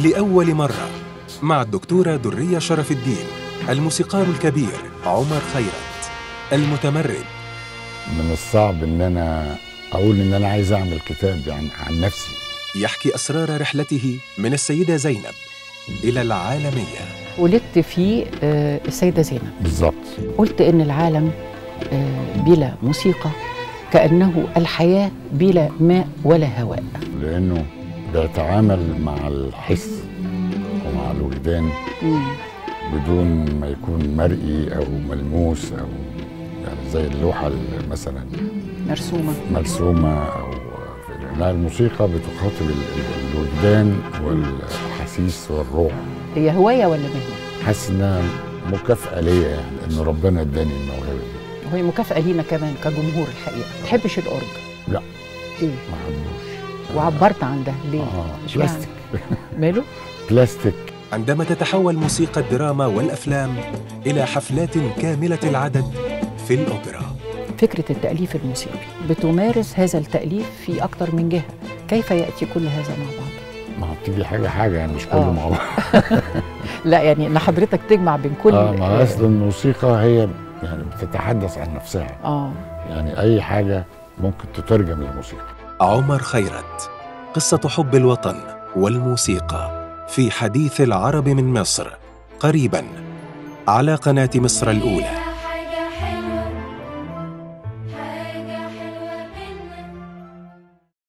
لأول مرة مع الدكتورة درية شرف الدين الموسيقار الكبير عمر خيرت المتمرد من الصعب ان انا اقول ان انا عايز اعمل كتاب يعني عن نفسي يحكي أسرار رحلته من السيدة زينب إلى العالمية ولدت في آه، السيدة زينب بالظبط قلت إن العالم آه، بلا موسيقى كأنه الحياة بلا ماء ولا هواء لانه بيتعامل مع الحس ومع الوجدان بدون ما يكون مرئي او ملموس او يعني زي اللوحه ال- مثلا مرسومة مرسومه او لا الموسيقى بتخاطب ال- ال- الوجدان والحسيس والروح هي هواية ولا مهنة؟ حاسس انها مكافاه ليا يعني ان ربنا اداني الموهبه دي وهي مكافأة لينا كمان كجمهور الحقيقة ما تحبش الأورج لا. ليه؟ ما حبوش وعبرت عن ده ليه؟ اه اشمعنى؟ بلاستيك ماله؟ بلاستيك عندما تتحول موسيقى الدراما والأفلام إلى حفلات كاملة العدد في الأوبرا فكرة التأليف الموسيقي بتمارس هذا التأليف في أكتر من جهة كيف يأتي كل هذا مع بعض؟ ما هو بتيجي حاجه حاجه يعني مش كله آه. مع بعض لا يعني ان حضرتك تجمع بين كل اه ما اصل الموسيقى هي يعني بتتحدث عن نفسها اه يعني اي حاجه ممكن تترجم للموسيقى عمر خيرت قصة حب الوطن والموسيقى في حديث العرب من مصر قريبا على قناة مصر الأولى